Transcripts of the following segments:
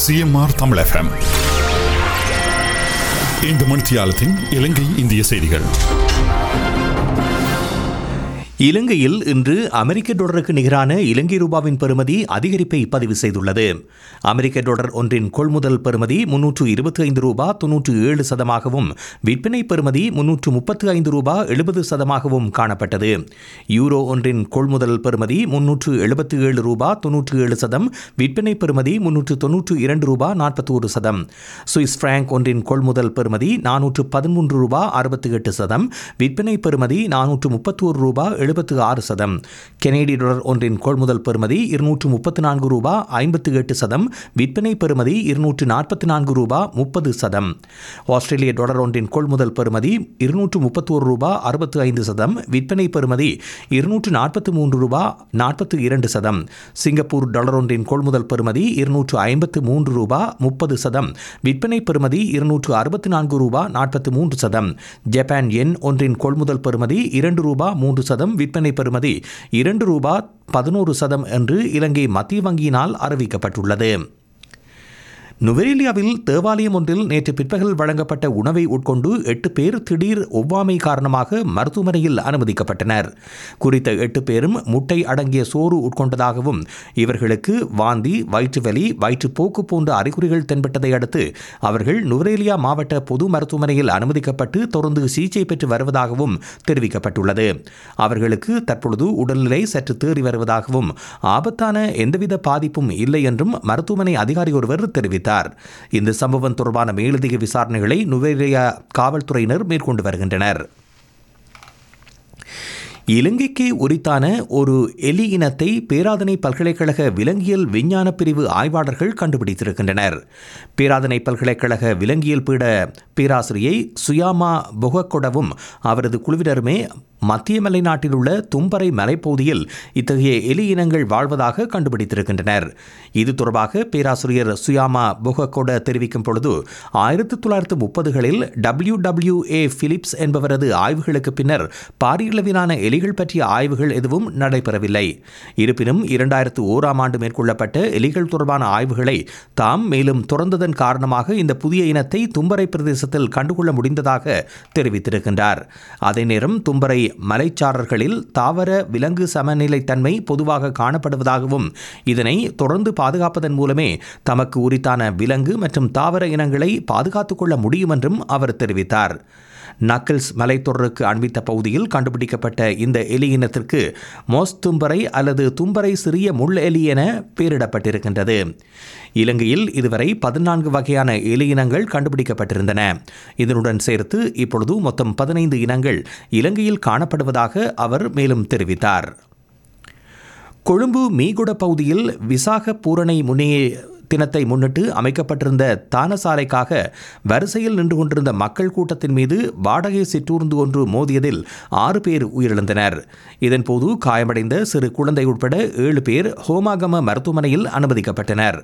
CMR Tamil FM இந்த மணித்தியாலத்தின் இலங்கை இந்திய செய்திகள் இலங்கையில் இன்று அமெரிக்க டாலருக்கு நிகரான இலங்கை ரூபாவின் பெறுமதி அதிகரிப்பை பதிவு செய்துள்ளது அமெரிக்க டாலர் ஒன்றின் கொள்முதல் பெறுமதி முன்னூற்று இருபத்தி ஐந்து ரூபா தொன்னூற்று ஏழு சதமாகவும் விற்பனை பெறுமதி முன்னூற்று முப்பத்து ஐந்து ரூபா எழுபது சதமாகவும் காணப்பட்டது யூரோ ஒன்றின் கொள்முதல் பெறுமதி முன்னூற்று எழுபத்தி ஏழு ரூபா தொன்னூற்று ஏழு சதம் விற்பனை பெறுமதி முன்னூற்று தொன்னூற்று இரண்டு ரூபா நாற்பத்தி ஒரு சதம் சுவிஸ் பிராங்க் ஒன்றின் கொள்முதல் பெறுமதி நானூற்று பதிமூன்று ரூபா அறுபத்தி எட்டு சதம் விற்பனை பெறுமதி நானூற்று முப்பத்தோரு ரூபா எழுபத்து ஆறு சதம் கெனேடிய டாலர் ஒன்றின் கொள்முதல் பெறுமதி இருநூற்று முப்பத்து நான்கு ரூபா ஐம்பத்து எட்டு சதம் விற்பனை பெறுமதி இருநூற்று நாற்பத்தி நான்கு ரூபா முப்பது சதம் ஆஸ்திரேலிய டாலர் ஒன்றின் கொள்முதல் பெறுமதி இருநூற்று முப்பத்தோரு ரூபா அறுபத்து ஐந்து சதம் விற்பனை பெறுமதி இருநூற்று நாற்பத்தி மூன்று ரூபா நாற்பத்து இரண்டு சதம் சிங்கப்பூர் டாலர் ஒன்றின் கொள்முதல் பெறுமதி இருநூற்று ஐம்பத்து மூன்று ரூபா முப்பது சதம் விற்பனை பெறுமதி இருநூற்று அறுபத்தி நான்கு ரூபா நாற்பத்தி மூன்று சதம் ஜப்பான் எண் ஒன்றின் கொள்முதல் பெறுமதி இரண்டு ரூபா மூன்று சதம் விற்பனை பெறுமதி இரண்டு ரூபா பதினோரு சதம் என்று இலங்கை மத்திய வங்கியினால் அறிவிக்கப்பட்டுள்ளது நுவரேலியாவில் தேவாலயம் ஒன்றில் நேற்று பிற்பகல் வழங்கப்பட்ட உணவை உட்கொண்டு எட்டு பேர் திடீர் ஒவ்வாமை காரணமாக மருத்துவமனையில் அனுமதிக்கப்பட்டனர் குறித்த எட்டு பேரும் முட்டை அடங்கிய சோறு உட்கொண்டதாகவும் இவர்களுக்கு வாந்தி வயிற்றுவலி வயிற்றுப்போக்கு போன்ற அறிகுறிகள் தென்பட்டதை அடுத்து அவர்கள் நுவரேலியா மாவட்ட பொது மருத்துவமனையில் அனுமதிக்கப்பட்டு தொடர்ந்து சிகிச்சை பெற்று வருவதாகவும் தெரிவிக்கப்பட்டுள்ளது அவர்களுக்கு தற்பொழுது உடல்நிலை சற்று தேறி வருவதாகவும் ஆபத்தான எந்தவித பாதிப்பும் இல்லை என்றும் மருத்துவமனை அதிகாரி ஒருவர் தெரிவித்தார் இந்த சம்பவம் தொடர்பான மேலதிக விசாரணைகளை நுவேரியா காவல்துறையினர் மேற்கொண்டு வருகின்றனர் இலங்கைக்கு உரித்தான ஒரு எலி இனத்தை பேராதனை பல்கலைக்கழக விலங்கியல் விஞ்ஞான பிரிவு ஆய்வாளர்கள் கண்டுபிடித்திருக்கின்றனர் பேராதனை பல்கலைக்கழக விலங்கியல் பீட பேராசிரியை சுயாமா பொகக்கொடவும் அவரது குழுவினருமே மத்திய மலை நாட்டில் உள்ள தும்பரை மலைப்பகுதியில் இத்தகைய எலி இனங்கள் வாழ்வதாக கண்டுபிடித்திருக்கின்றனர் இது தொடர்பாக பேராசிரியர் சுயாமா பொகக்கொட தெரிவிக்கும் பொழுது ஆயிரத்தி தொள்ளாயிரத்து முப்பதுகளில் டபிள்யூ டபிள்யூ ஏ பிலிப்ஸ் என்பவரது ஆய்வுகளுக்கு பின்னர் பாரியளவிலான எலிகள் பற்றிய ஆய்வுகள் எதுவும் நடைபெறவில்லை இருப்பினும் இரண்டாயிரத்து ஓராம் ஆண்டு மேற்கொள்ளப்பட்ட எலிகள் தொடர்பான ஆய்வுகளை தாம் மேலும் துறந்ததன் காரணமாக இந்த புதிய இனத்தை தும்பரை பிரதேசத்தில் கண்டுகொள்ள முடிந்ததாக தெரிவித்திருக்கின்றார் அதே நேரம் தும்பரை மலைச்சாரர்களில் தாவர விலங்கு சமநிலைத்தன்மை பொதுவாக காணப்படுவதாகவும் இதனை தொடர்ந்து பாதுகாப்பதன் மூலமே தமக்கு உரித்தான விலங்கு மற்றும் தாவர இனங்களை பாதுகாத்துக் கொள்ள முடியும் என்றும் அவர் தெரிவித்தார் நக்கல்ஸ் மலைத்தொடருக்கு அண்மித்த பகுதியில் கண்டுபிடிக்கப்பட்ட இந்த எலி இனத்திற்கு மோஸ் தும்பரை அல்லது தும்பரை சிறிய முள் எலி என பெயரிடப்பட்டிருக்கின்றது இலங்கையில் இதுவரை பதினான்கு வகையான எலி இனங்கள் கண்டுபிடிக்கப்பட்டிருந்தன இதனுடன் சேர்த்து இப்பொழுது மொத்தம் பதினைந்து இனங்கள் இலங்கையில் காணப்படுவதாக அவர் மேலும் தெரிவித்தார் கொழும்பு மீகுட பகுதியில் விசாக பூரணை முனையே தினத்தை முன்னிட்டு அமைக்கப்பட்டிருந்த தானசாலைக்காக வரிசையில் நின்று கொண்டிருந்த மக்கள் கூட்டத்தின் மீது வாடகை சிற்றூர்ந்து ஒன்று மோதியதில் ஆறு பேர் உயிரிழந்தனர் இதன்போது காயமடைந்த சிறு குழந்தை உட்பட ஏழு பேர் ஹோமாகம மருத்துவமனையில் அனுமதிக்கப்பட்டனர்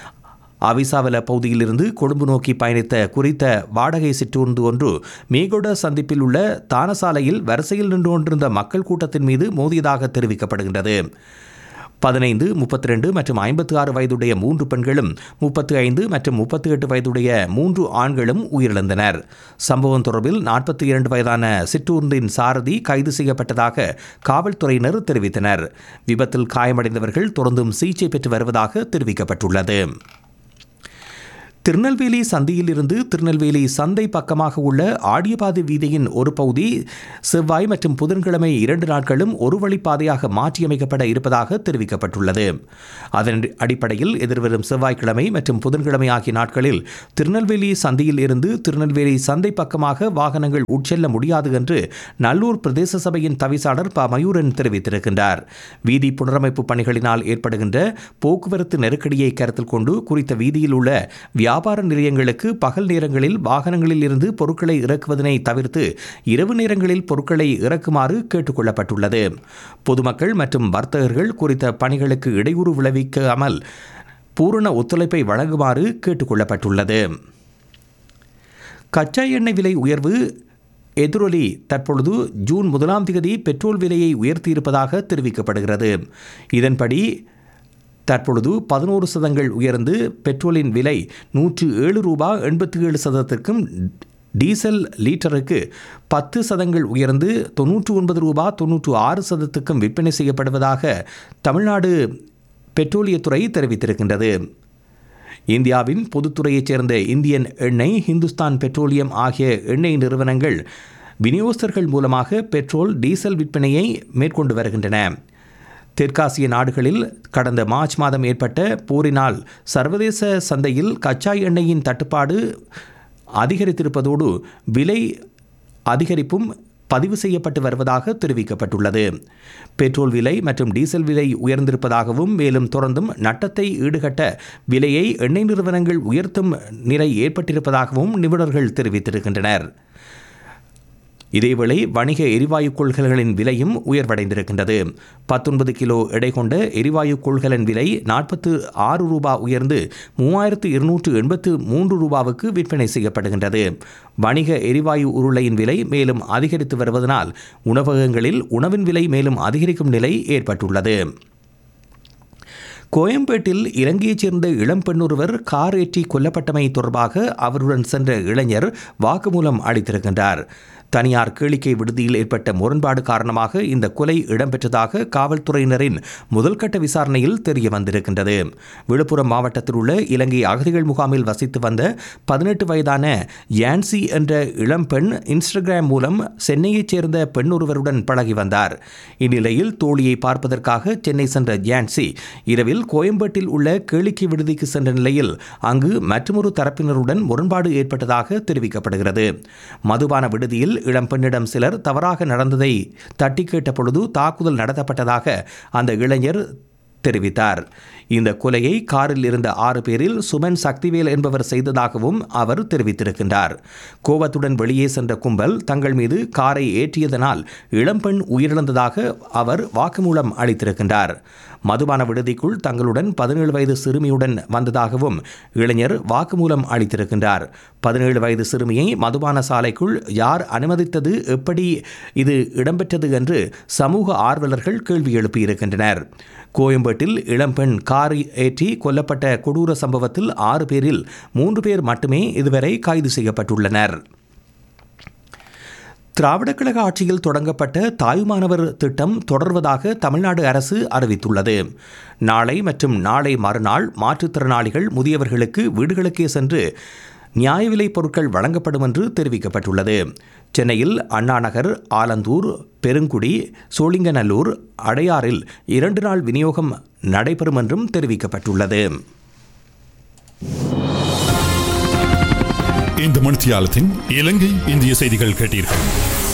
அவிசாவல பகுதியிலிருந்து கொழும்பு நோக்கி பயணித்த குறித்த வாடகை சிற்றூர்ந்து ஒன்று மேகொட சந்திப்பில் உள்ள தானசாலையில் வரிசையில் நின்று கொண்டிருந்த மக்கள் கூட்டத்தின் மீது மோதியதாக தெரிவிக்கப்படுகின்றது பதினைந்து முப்பத்தி ரெண்டு மற்றும் ஐம்பத்தி ஆறு வயதுடைய மூன்று பெண்களும் முப்பத்தி ஐந்து மற்றும் முப்பத்தி எட்டு வயதுடைய மூன்று ஆண்களும் உயிரிழந்தனர் சம்பவம் தொடர்பில் நாற்பத்தி இரண்டு வயதான சிற்றூர்ந்தின் சாரதி கைது செய்யப்பட்டதாக காவல்துறையினர் தெரிவித்தனர் விபத்தில் காயமடைந்தவர்கள் தொடர்ந்தும் சிகிச்சை பெற்று வருவதாக தெரிவிக்கப்பட்டுள்ளது திருநெல்வேலி சந்தியில் இருந்து திருநெல்வேலி சந்தை பக்கமாக உள்ள ஆடியபாதை வீதியின் ஒரு பகுதி செவ்வாய் மற்றும் புதன்கிழமை இரண்டு நாட்களும் ஒரு வழிப்பாதையாக மாற்றியமைக்கப்பட இருப்பதாக தெரிவிக்கப்பட்டுள்ளது அதன் அடிப்படையில் எதிர்வரும் செவ்வாய்க்கிழமை மற்றும் புதன்கிழமை ஆகிய நாட்களில் திருநெல்வேலி சந்தியில் இருந்து திருநெல்வேலி சந்தை பக்கமாக வாகனங்கள் உட்செல்ல முடியாது என்று நல்லூர் பிரதேச சபையின் தவிசாளர் ப மயூரன் தெரிவித்திருக்கின்றார் வீதி புனரமைப்பு பணிகளினால் ஏற்படுகின்ற போக்குவரத்து நெருக்கடியை கருத்தில் கொண்டு குறித்த வீதியில் உள்ள வியாபார நிலையங்களுக்கு பகல் நேரங்களில் வாகனங்களில் இருந்து பொருட்களை இறக்குவதனை தவிர்த்து இரவு நேரங்களில் பொருட்களை இறக்குமாறு கேட்டுக்கொள்ளப்பட்டுள்ளது பொதுமக்கள் மற்றும் வர்த்தகர்கள் குறித்த பணிகளுக்கு இடையூறு விளைவிக்காமல் பூரண ஒத்துழைப்பை வழங்குமாறு கேட்டுக்கொள்ளப்பட்டுள்ளது கச்சா எண்ணெய் விலை உயர்வு எதிரொலி தற்பொழுது ஜூன் முதலாம் தேதி பெட்ரோல் விலையை உயர்த்தியிருப்பதாக தெரிவிக்கப்படுகிறது இதன்படி தற்பொழுது பதினோரு சதங்கள் உயர்ந்து பெட்ரோலின் விலை நூற்று ஏழு ரூபா எண்பத்தி ஏழு சதத்திற்கும் டீசல் லீட்டருக்கு பத்து சதங்கள் உயர்ந்து தொன்னூற்று ஒன்பது ரூபா தொன்னூற்று ஆறு சதத்துக்கும் விற்பனை செய்யப்படுவதாக தமிழ்நாடு பெட்ரோலியத்துறை தெரிவித்திருக்கின்றது இந்தியாவின் பொதுத்துறையைச் சேர்ந்த இந்தியன் எண்ணெய் ஹிந்துஸ்தான் பெட்ரோலியம் ஆகிய எண்ணெய் நிறுவனங்கள் விநியோகஸ்தர்கள் மூலமாக பெட்ரோல் டீசல் விற்பனையை மேற்கொண்டு வருகின்றன தெற்காசிய நாடுகளில் கடந்த மார்ச் மாதம் ஏற்பட்ட போரினால் சர்வதேச சந்தையில் கச்சா எண்ணெயின் தட்டுப்பாடு அதிகரித்திருப்பதோடு விலை அதிகரிப்பும் பதிவு செய்யப்பட்டு வருவதாக தெரிவிக்கப்பட்டுள்ளது பெட்ரோல் விலை மற்றும் டீசல் விலை உயர்ந்திருப்பதாகவும் மேலும் தொடர்ந்தும் நட்டத்தை ஈடுகட்ட விலையை எண்ணெய் நிறுவனங்கள் உயர்த்தும் நிலை ஏற்பட்டிருப்பதாகவும் நிபுணர்கள் தெரிவித்திருக்கின்றனர் இதேவேளை வணிக எரிவாயு கொள்கலன்களின் விலையும் உயர்வடைந்திருக்கின்றது பத்தொன்பது கிலோ எடை கொண்ட எரிவாயு கொள்கலன் விலை நாற்பத்து ஆறு ரூபா உயர்ந்து மூவாயிரத்து இருநூற்று எண்பத்து மூன்று ரூபாவுக்கு விற்பனை செய்யப்படுகின்றது வணிக எரிவாயு உருளையின் விலை மேலும் அதிகரித்து வருவதனால் உணவகங்களில் உணவின் விலை மேலும் அதிகரிக்கும் நிலை ஏற்பட்டுள்ளது கோயம்பேட்டில் இலங்கையைச் சேர்ந்த இளம் பெண்ணொருவர் கார் ஏற்றி கொல்லப்பட்டமை தொடர்பாக அவருடன் சென்ற இளைஞர் வாக்குமூலம் அளித்திருக்கின்றார் தனியார் கேளிக்கை விடுதியில் ஏற்பட்ட முரண்பாடு காரணமாக இந்த கொலை இடம்பெற்றதாக காவல்துறையினரின் முதல்கட்ட விசாரணையில் தெரிய வந்திருக்கின்றது விழுப்புரம் மாவட்டத்தில் உள்ள இலங்கை அகதிகள் முகாமில் வசித்து வந்த பதினெட்டு வயதான யான்சி என்ற இளம்பெண் இன்ஸ்டாகிராம் மூலம் சென்னையைச் சேர்ந்த பெண் ஒருவருடன் பழகி வந்தார் இந்நிலையில் தோழியை பார்ப்பதற்காக சென்னை சென்ற யான்சி இரவில் கோயம்பேட்டில் உள்ள கேளிக்கை விடுதிக்கு சென்ற நிலையில் அங்கு மற்றொரு தரப்பினருடன் முரண்பாடு ஏற்பட்டதாக தெரிவிக்கப்படுகிறது மதுபான விடுதியில் இளம்பெண்ணிடம் சிலர் தவறாக நடந்ததை தட்டி கேட்ட பொழுது தாக்குதல் நடத்தப்பட்டதாக அந்த இளைஞர் தெரிவித்தார் இந்த கொலையை காரில் இருந்த ஆறு பேரில் சுமன் சக்திவேல் என்பவர் செய்ததாகவும் அவர் தெரிவித்திருக்கின்றார் கோபத்துடன் வெளியே சென்ற கும்பல் தங்கள் மீது காரை ஏற்றியதனால் இளம்பெண் உயிரிழந்ததாக அவர் வாக்குமூலம் அளித்திருக்கின்றார் மதுபான விடுதிக்குள் தங்களுடன் பதினேழு வயது சிறுமியுடன் வந்ததாகவும் இளைஞர் வாக்குமூலம் அளித்திருக்கின்றார் பதினேழு வயது சிறுமியை மதுபான சாலைக்குள் யார் அனுமதித்தது எப்படி இது இடம்பெற்றது என்று சமூக ஆர்வலர்கள் கேள்வி எழுப்பியிருக்கின்றனர் கோயம்பேட்டில் இளம்பெண் கார் ஏற்றி கொல்லப்பட்ட கொடூர சம்பவத்தில் ஆறு பேரில் மூன்று பேர் மட்டுமே இதுவரை கைது செய்யப்பட்டுள்ளனர் திராவிடக் கழக ஆட்சியில் தொடங்கப்பட்ட தாயுமானவர் திட்டம் தொடர்வதாக தமிழ்நாடு அரசு அறிவித்துள்ளது நாளை மற்றும் நாளை மறுநாள் மாற்றுத்திறனாளிகள் முதியவர்களுக்கு வீடுகளுக்கே சென்று நியாய விலைப் பொருட்கள் வழங்கப்படும் என்று தெரிவிக்கப்பட்டுள்ளது சென்னையில் அண்ணா நகர் ஆலந்தூர் பெருங்குடி சோழிங்கநல்லூர் அடையாறில் இரண்டு நாள் விநியோகம் நடைபெறும் என்றும் தெரிவிக்கப்பட்டுள்ளது இந்த மணித்தியாலத்தின் இலங்கை இந்திய செய்திகள் கேட்டீர்கள்